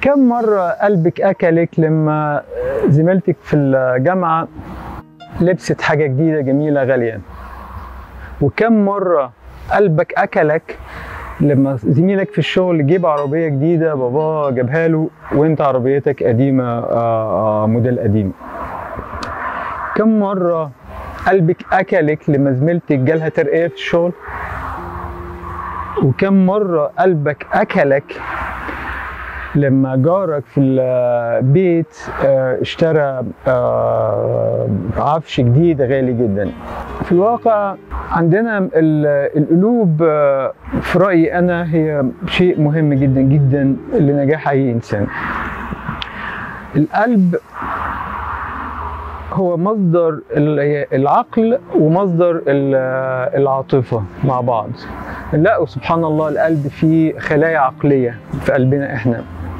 كم مرة قلبك أكلك لما زميلتك في الجامعة لبست حاجة جديدة جميلة غالية وكم مرة قلبك أكلك لما زميلك في الشغل جيب عربية جديدة بابا جابها له وانت عربيتك قديمة آه، آه، موديل قديم كم مرة قلبك أكلك لما زميلتك جالها ترقية في الشغل وكم مرة قلبك أكلك لما جارك في البيت آه، اشترى آه، عفش جديد غالي جدا في الواقع عندنا ال- القلوب آه، في رأيي أنا هي شيء مهم جدا جدا لنجاح أي إنسان القلب هو مصدر ال- العقل ومصدر ال- العاطفة مع بعض لا سبحان الله القلب فيه خلايا عقلية في قلبنا احنا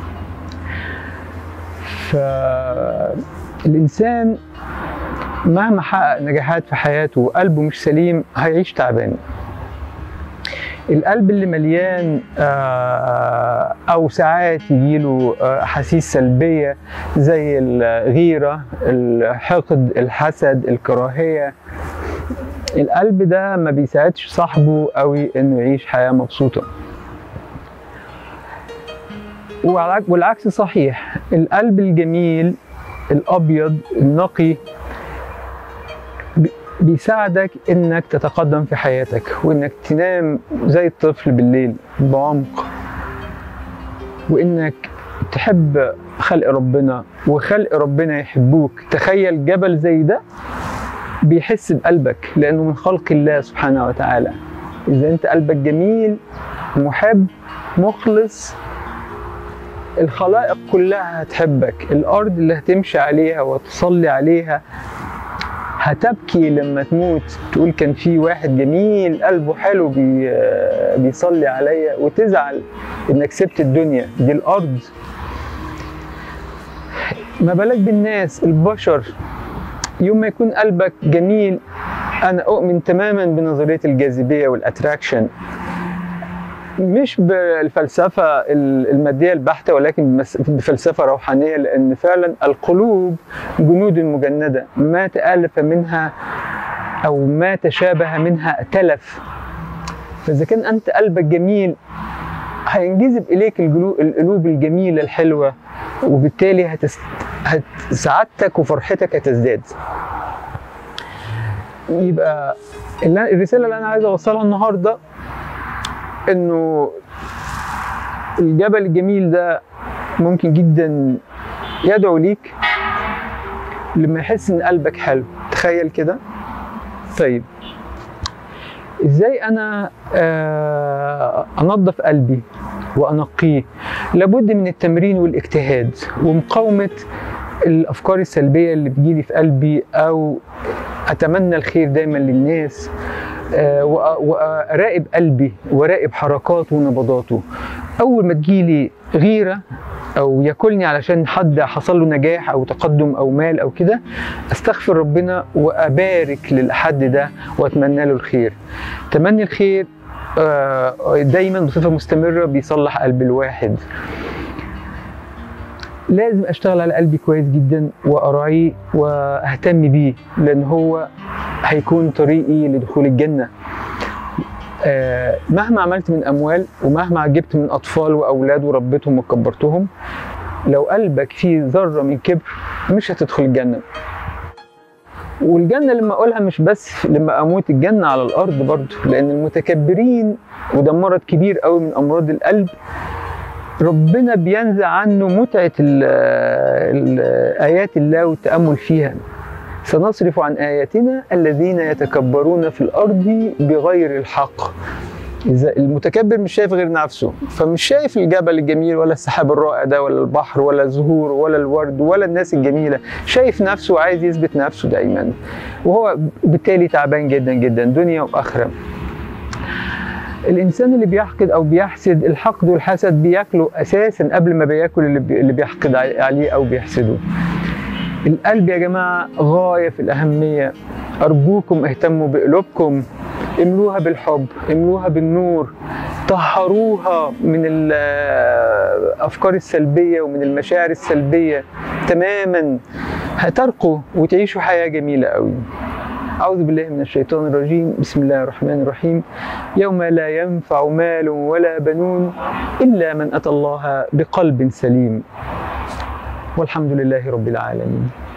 فالإنسان مهما حقق نجاحات في حياته وقلبه مش سليم هيعيش تعبان القلب اللي مليان آه، او ساعات يجيله آه، احاسيس سلبيه زي الغيره الحقد الحسد الكراهيه القلب ده ما بيساعدش صاحبه قوي انه يعيش حياه مبسوطه وعلى- والعكس صحيح القلب الجميل الابيض النقي بي- بيساعدك انك تتقدم في حياتك وانك تنام زي الطفل بالليل بعمق وانك تحب خلق ربنا وخلق ربنا يحبوك تخيل جبل زي ده بيحس بقلبك لانه من خلق الله سبحانه وتعالى اذا انت قلبك جميل محب مخلص الخلائق كلها هتحبك الارض اللي هتمشي عليها وتصلي عليها هتبكي لما تموت تقول كان في واحد جميل قلبه حلو بي بيصلي عليا وتزعل انك سبت الدنيا دي الارض ما بالك بالناس البشر يوم ما يكون قلبك جميل انا اؤمن تماما بنظريه الجاذبيه والاتراكشن مش بالفلسفه الماديه البحته ولكن بمس- بفلسفه روحانيه لان فعلا القلوب جنود مجنده ما تالف منها او ما تشابه منها اتلف فاذا كان انت قلبك جميل هينجذب اليك الجلو- القلوب الجميله الحلوه وبالتالي هتست... هت... سعادتك وفرحتك هتزداد يبقى اللي... الرساله اللي انا عايز اوصلها النهارده انه الجبل الجميل ده ممكن جدا يدعو ليك لما يحس ان قلبك حلو تخيل كده طيب ازاي انا آه، انظف قلبي وانقيه لابد من التمرين والاجتهاد ومقاومه الافكار السلبيه اللي بتجيلي في قلبي او اتمنى الخير دايما للناس آه، وأ- واراقب قلبي واراقب حركاته ونبضاته اول ما تجيلي غيره او ياكلني علشان حد حصل له نجاح او تقدم او مال او كده استغفر ربنا وابارك للحد ده واتمنى له الخير تمني الخير آه، دايما بصفه مستمره بيصلح قلب الواحد لازم اشتغل على قلبي كويس جدا واراعيه واهتم بيه لان هو هيكون طريقي لدخول الجنه آه، مهما عملت من اموال ومهما جبت من اطفال واولاد وربيتهم وكبرتهم لو قلبك فيه ذره من كبر مش هتدخل الجنه والجنه لما اقولها مش بس لما اموت الجنه على الارض برضه لان المتكبرين وده مرض كبير قوي من امراض القلب ربنا بينزع عنه متعه ال- ال- ايات الله والتامل فيها سنصرف عن آياتنا الذين يتكبرون في الأرض بغير الحق إذا المتكبر مش شايف غير نفسه فمش شايف الجبل الجميل ولا السحاب الرائع ده ولا البحر ولا الزهور ولا الورد ولا الناس الجميلة شايف نفسه وعايز يثبت نفسه دايما وهو بالتالي تعبان جدا جدا دنيا وآخرة الانسان اللي بيحقد او بيحسد الحقد والحسد بياكله اساسا قبل ما بياكل اللي بي- اللي بيحقد عليه او بيحسده القلب يا جماعة غاية في الأهمية أرجوكم اهتموا بقلوبكم املوها بالحب املوها بالنور طهروها من الافكار السلبيه ومن المشاعر السلبيه تماما هترقوا وتعيشوا حياه جميله قوي أعوذ بالله من الشيطان الرجيم بسم الله الرحمن الرحيم يوم لا ينفع مال ولا بنون إلا من أتى الله بقلب سليم والحمد لله رب العالمين